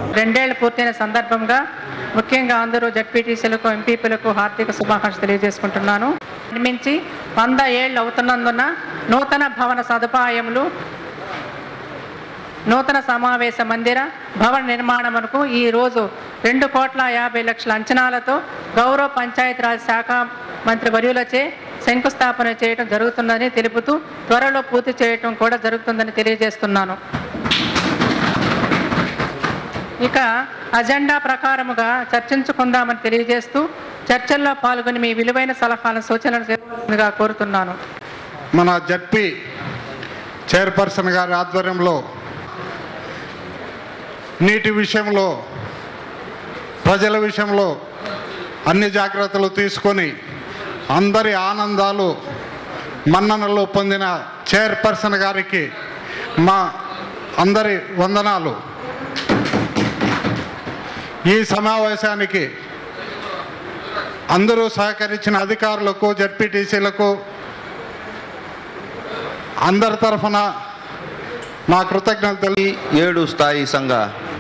రెండేళ్లు పూర్తయిన సందర్భంగా ముఖ్యంగా అందరూ జడ్పీటీసీలకు ఎంపీపీలకు హార్దిక శుభాకాంక్షలు తెలియజేసుకుంటున్నాను నిర్మించి వంద ఏళ్ళు అవుతున్నందున నూతన భవన సదుపాయములు నూతన సమావేశ మందిర భవన నిర్మాణమునకు ఈ రోజు రెండు కోట్ల యాభై లక్షల అంచనాలతో గౌరవ పంచాయతీరాజ్ శాఖ మంత్రి వర్యులచే శంకుస్థాపన చేయడం జరుగుతుందని తెలుపుతూ త్వరలో పూర్తి చేయటం కూడా జరుగుతుందని తెలియజేస్తున్నాను ఇక అజెండా ప్రకారముగా చర్చించుకుందామని తెలియజేస్తూ చర్చల్లో పాల్గొని మీ విలువైన సలహాలను సూచనలు చేయవలసిందిగా కోరుతున్నాను మన జడ్పీ చైర్పర్సన్ గారి ఆధ్వర్యంలో నీటి విషయంలో ప్రజల విషయంలో అన్ని జాగ్రత్తలు తీసుకొని అందరి ఆనందాలు మన్ననలు పొందిన చైర్పర్సన్ గారికి మా అందరి వందనాలు ఈ సమావేశానికి అందరూ సహకరించిన అధికారులకు జడ్పీటీసీలకు అందరి తరఫున మా కృతజ్ఞతలు తెలి ఈ ఏడు స్థాయి సంఘ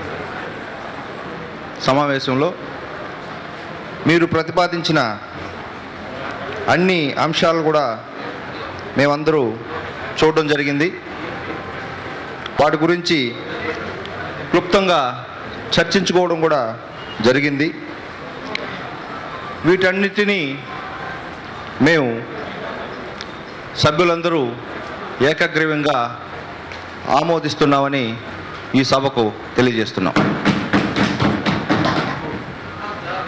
సమావేశంలో మీరు ప్రతిపాదించిన అన్ని అంశాలు కూడా మేమందరూ చూడడం జరిగింది వాటి గురించి క్లుప్తంగా చర్చించుకోవడం కూడా జరిగింది వీటన్నిటినీ మేము సభ్యులందరూ ఏకగ్రీవంగా ఆమోదిస్తున్నామని ఈ సభకు తెలియజేస్తున్నాం